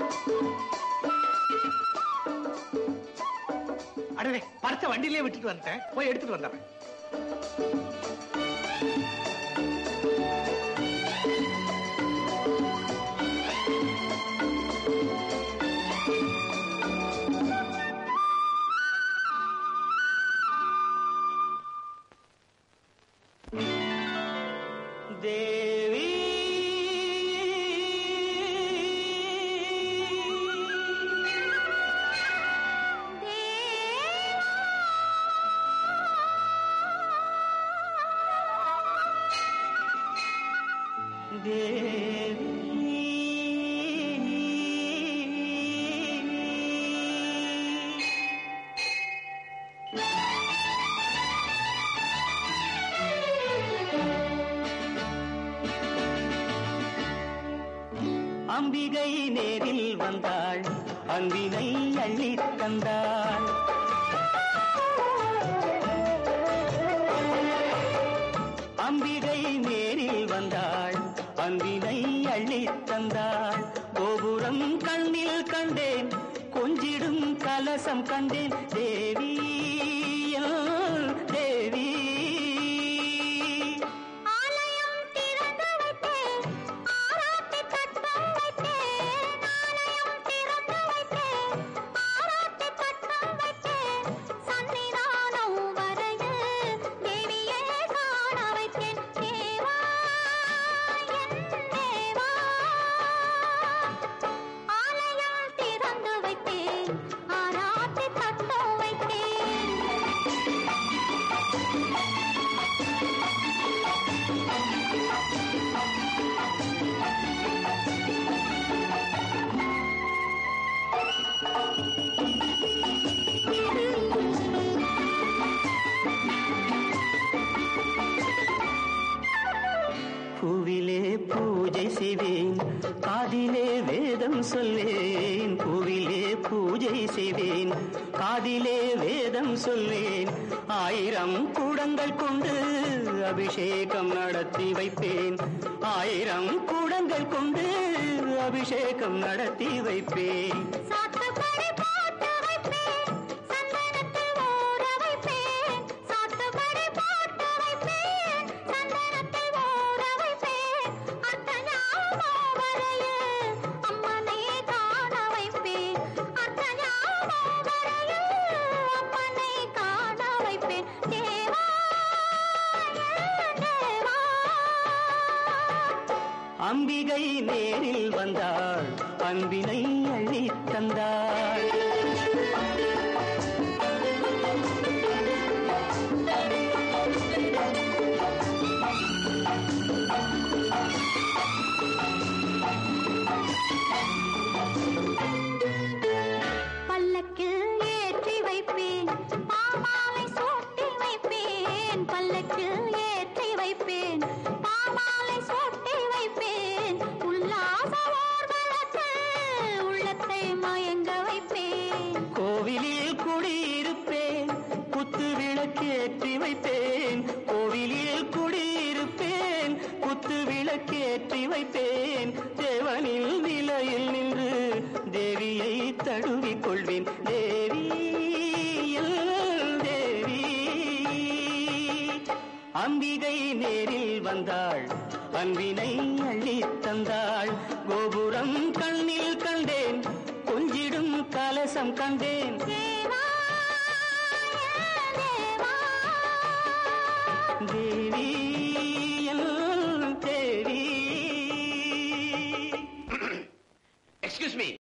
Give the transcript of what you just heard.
அடவே படத்தை வண்டியிலே விட்டுட்டு வந்துட்டேன் போய் எடுத்துட்டு வந்துடுறேன் தேவி தேவி அம்பிகை நேரில் வந்தாள் அன்பினை அள்ளித் தந்தாள் அம்பிகை நேரில் வந்தாள் அன்பினை அள்ளித் தந்தாள் கோபுரம் கண்ணில் கண்டேன் கொஞ்சிடும் கலசம் கண்டேன் தேவி என் தேவி ஆலயம் திறந்து வைத்தேன் ஆராத்தி தட்டம் வைத்தேன் ஆலயம் திறந்து வைத்தேன் ஆராத்தி தட்டம் வைத்தேன் சன்னிதானம் வரையில் தேவியே காண வைத்தேன் தேவா என் தேவா ஆலயம் திறந்து வைத்தேன் ஆராத்தி தட்டம் வைத்தேன் பூவிலே பூஜை செய்வேன் காதிலே வேதம் சொல்வேன் பூவிலே பூஜை செய்வேன் காதிலே வேதம் சொல்வேன் ஆயிரம் கூடங்கள் கொண்டு அபிஷேகம் நடத்தி வைப்பேன் ஆயிரம் கூடங்கள் கொண்டு அபிஷேகம் நடத்தி வைப்பேன் சாத்துப்படி போட்டு வைப்பேன் சந்தனத்தில் ஊற வைப்பேன் சாத்துப்படி போட்டு வைப்பேன் சந்தனத்தில் ஊற வைப்பேன் அர்த்தஞானோ வரையில் அம்மனை காண வைப்பேன் அர்த்தஞானோ வரையில் அம்மனை காண வைப்பேன் தேவா என் தேவா அம்பிகை நேரில் வந்தாள் அன்பினை அள்ளித் தந்தாள் பல்லக்கில் ஏற்றி வைப்பேன் பாமாலை சூட்டி வைப்பேன் பல்லக்கில் ஏற்றி வைப்பேன் பாமாலை சூட்டி வைப்பேன் உல்லாச ஊர்வலத்தில் உள்ளத்தை மயங்க வைப்பேன் கோவிலில் குடியிருப்பேன் குத்து விளக்கேற்றி வைப்பேன் கோவிலில் குடியிருப்பேன் குத்து விளக்கேற்றி வைப்பேன் தேவனில் நிலையில் நின்று தேவியை தழுவிக் கொள்வேன் தேவி என் தேவி அம்பிகை நேரில் வந்தாள் அன்பினை அள்ளித் தந்தாள் கோபுரம் கண்ணில் கண்டேன் கொஞ்சிடும் கலசம் கண்டேன் தேவா என் தேவா தேவி